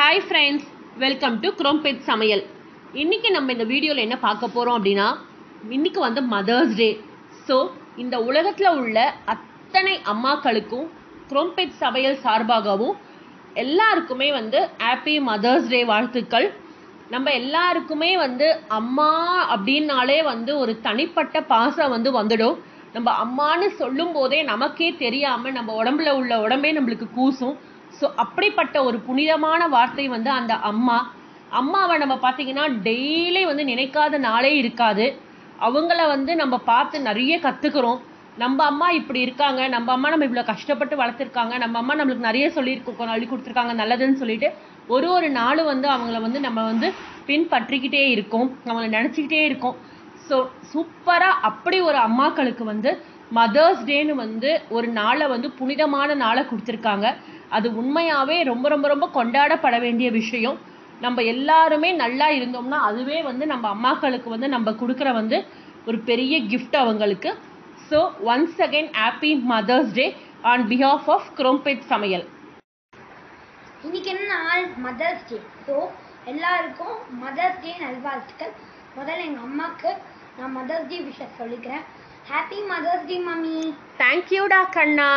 Hi friends welcome to Chromepet Samayal இன்னைக்கு நம்ம இந்த வீடியோவில் என்ன பார்க்க போகிறோம் அப்படின்னா இன்னைக்கு வந்து மதர்ஸ் டே ஸோ இந்த உலகத்தில் உள்ள அத்தனை அம்மாக்களுக்கும் குரோம்பெட் சமையல் சார்பாகவும் எல்லாருக்குமே வந்து ஹாப்பி மதர்ஸ் டே வாழ்த்துக்கள் நம்ம எல்லாருக்குமே வந்து அம்மா அப்படின்னாலே வந்து ஒரு தனிப்பட்ட பாசம் வந்து வந்துடும் நம்ம அம்மான்னு சொல்லும் போதே நமக்கே தெரியாம நம்ம உடம்புல உள்ள உடம்பே நம்மளுக்கு கூசும் ஸோ அப்படிப்பட்ட ஒரு புனிதமான வார்த்தை வந்து அந்த அம்மா அம்மாவை நம்ம பார்த்தீங்கன்னா டெய்லி வந்து நினைக்காத நாளே இருக்காது அவங்கள வந்து நம்ம பார்த்து நிறைய கற்றுக்குறோம் நம்ம அம்மா இப்படி இருக்காங்க நம்ம அம்மா நம்ம இவ்வளோ கஷ்டப்பட்டு வளர்த்துருக்காங்க நம்ம அம்மா நம்மளுக்கு நிறைய சொல்லியிருக்கோம் சொல்லி கொடுத்துருக்காங்க நல்லதுன்னு சொல்லிட்டு ஒரு ஒரு நாளும் வந்து அவங்கள வந்து நம்ம வந்து பின்பற்றிக்கிட்டே இருக்கோம் அவங்கள நினச்சிக்கிட்டே இருக்கோம் ஸோ சூப்பராக அப்படி ஒரு அம்மாக்களுக்கு வந்து மதர்ஸ் டேன்னு வந்து ஒரு நாளை வந்து புனிதமான நாளை கொடுத்துருக்காங்க அது உண்மையாகவே ரொம்ப ரொம்ப ரொம்ப கொண்டாடப்பட வேண்டிய விஷயம் நம்ம எல்லாருமே நல்லா இருந்தோம்னா அதுவே வந்து நம்ம அம்மாக்களுக்கு வந்து நம்ம கொடுக்குற வந்து ஒரு பெரிய gift அவங்களுக்கு so once again happy mother's day on behalf of Chromepet Samayal இன்னைக்கு என்ன நாள் மதர்ஸ் டே ஸோ எல்லாருக்கும் மதர்ஸ் டே நல்வாழ்த்துக்கள் முதல்ல எங்கள் அம்மாவுக்கு நான் மதர்ஸ் டே விஷஸ் சொல்லிக்கிறேன் ஹாப்பி மதர்ஸ் டே மம்மி தேங்க்யூடா கண்ணா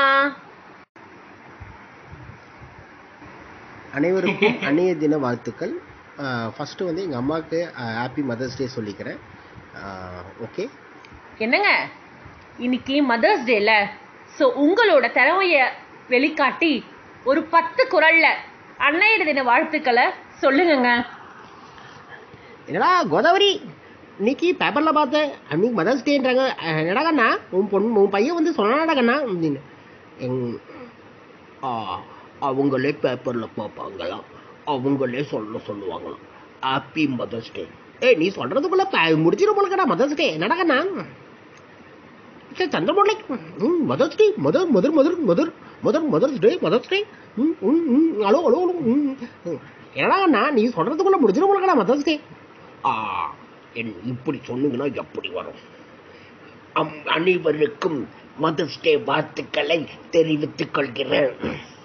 அனைவருக்கும் அன்னைய தின வாழ்த்துக்கள் ஃபஸ்ட்டு வந்து எங்கள் அம்மாவுக்கு ஹாப்பி மதர்ஸ் டே சொல்லிக்கிறேன் ஓகே என்னங்க இன்னைக்கு மதர்ஸ் டேல ஸோ உங்களோட திறமைய வெளிக்காட்டி ஒரு பத்து குரல்ல அன்னையர் தின வாழ்த்துக்களை சொல்லுங்கங்க என்னடா கோதாவரி இன்னைக்கு பேப்பரில் பார்த்தேன் அன்னைக்கு மதர்ஸ் டேன்றாங்க என்னடா கண்ணா உன் பொண்ணு உன் பையன் வந்து சொன்னாடா கண்ணா அப்படின்னு எங் ஆ அவங்களே பேப்பரில் பார்ப்பாங்களாம் அவங்களே சொல்ல சொல்லுவாங்களாம் ஹாப்பி மதர்ஸ் டே ஏய் நீ சொல்கிறதுக்குள்ளே முடிச்சிடும் போலக்கடா மதர்ஸ் டே என்னடா கண்ணா சரி சந்திரமோலை ம் mother's day mother mother mother mother mother mother's day mother's day ம் ம் ம் ஹலோ ஹலோ ஹலோ ம் ம். என்னடா அண்ணா நீ சொல்கிறதுக்குள்ளே முடிச்சிடும் போலக்கடா மதர்ஸ் டே ஆ என் இப்படி சொன்னீங்கன்னா எப்படி வரும் அம் அனைவருக்கும் மதர்ஸ் டே வாழ்த்துக்களை தெரிவித்துக் கொள்கிறேன்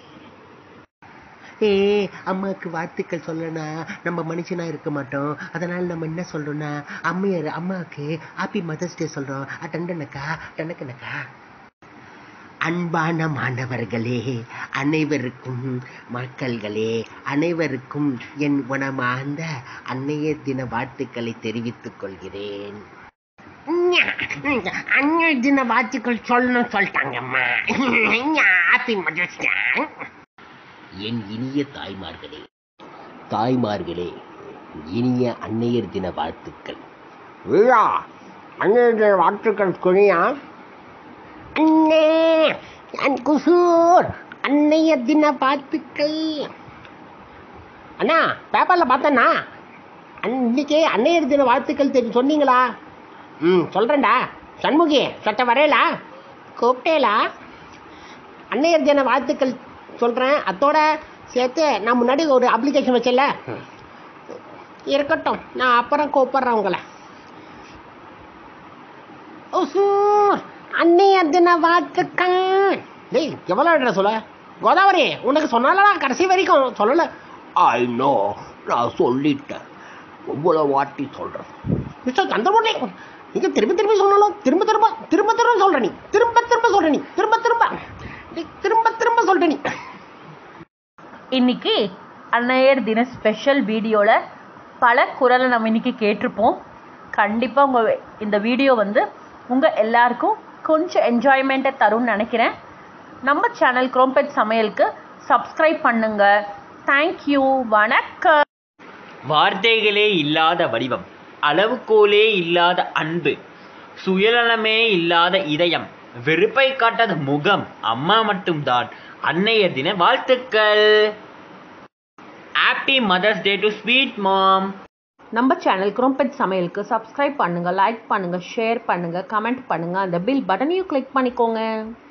ஏ அம்மாவுக்கு வாழ்த்துக்கள் சொல்லனா நம்ம மனுஷனா இருக்க மாட்டோம் அதனால நம்ம என்ன சொல்றோம்னா அம்மையார் அம்மாவுக்கு ஹாப்பி மதர்ஸ் டே சொல்றோம் டண்டனக்கா டனக்கனக்கா அன்பான மாணவர்களே அனைவருக்கும் மக்கள்களே அனைவருக்கும் என் குணமார்ந்த அன்னைய தின வாழ்த்துக்களை தெரிவித்துக் கொள்கிறேன் அன்னைய தின வாழ்த்துக்கள் சொல்லணும் சொல்லிட்டாங்கம்மா ஹாப்பி மதர்ஸ் டே என் இனிய தாய்மார்களே தாய்மார்களே இனிய அன்னையர் தின வாழ்த்துக்கள் விழா அன்னையர் தின வாழ்த்துக்கள் குனியா அண்ணே அன் குசூர் அன்னையர் தின வாழ்த்துக்கள் அண்ணா பேப்பரில் பார்த்தேண்ணா அன்னைக்கு அன்னையர் தின வாழ்த்துக்கள் தெரியும் சொன்னீங்களா ம் சொல்கிறேன்டா சண்முகி சட்ட வரையலா கூப்பிட்டேலா அன்னையர் தின வாழ்த்துக்கள் சொல்கிறேன் அத்தோட சேர்த்து நான் முன்னாடி ஒரு அப்ளிகேஷன் வச்சல இருக்கட்டும் நான் அப்புறம் கூப்பிட்றேன் உங்களை ஒசூர் அன்னையர் தின வாழ்த்துக்கள் டேய் எவ்வளோ இடத்துல சொல்ல கோதாவரி உனக்கு சொன்னாலடா கடைசி வரைக்கும் சொல்லலை ஐ நோ நான் சொல்லிட்டேன் இவ்வளோ வாட்டி சொல்கிறேன் மிஸ்டர் சந்திரமூர்த்தி நீங்கள் திரும்ப திரும்ப சொன்னாலும் திரும்ப திரும்ப திரும்ப திரும்ப சொல்கிற நீ திரும்ப திரும்ப சொல்கிற நீ திரும்ப திரும்ப டேய், திரும்ப திரும்ப சொல்கிற நீ இன்னைக்கு அன்னையர் தின ஸ்பெஷல் வீடியோவில் பல குரலை நம்ம இன்னைக்கு கேட்டிருப்போம் கண்டிப்பாக உங்கள் இந்த வீடியோ வந்து உங்கள் எல்லாருக்கும் கொஞ்சம் என்ஜாய்மெண்ட்டை தரும்னு நினைக்கிறேன் நம்ம சேனல் குரோம்பெட் சமையலுக்கு சப்ஸ்கிரைப் பண்ணுங்க தேங்க்யூ வணக்கம் வார்த்தைகளே இல்லாத வடிவம் அளவுகோலே இல்லாத அன்பு சுயநலமே இல்லாத இதயம் வெறுப்பை காட்டாத முகம் அம்மா மட்டும்தான் அன்னைய தின வாழ்த்துக்கள் happy mother's day to sweet mom நம்ம சேனல் குரோம்பெட் சமையலுக்கு சப்ஸ்கிரைப் பண்ணுங்கள் லைக் பண்ணுங்கள் ஷேர் பண்ணுங்கள் கமெண்ட் பண்ணுங்கள் அந்த பில் பட்டனையும் கிளிக் பண்ணிக்கோங்க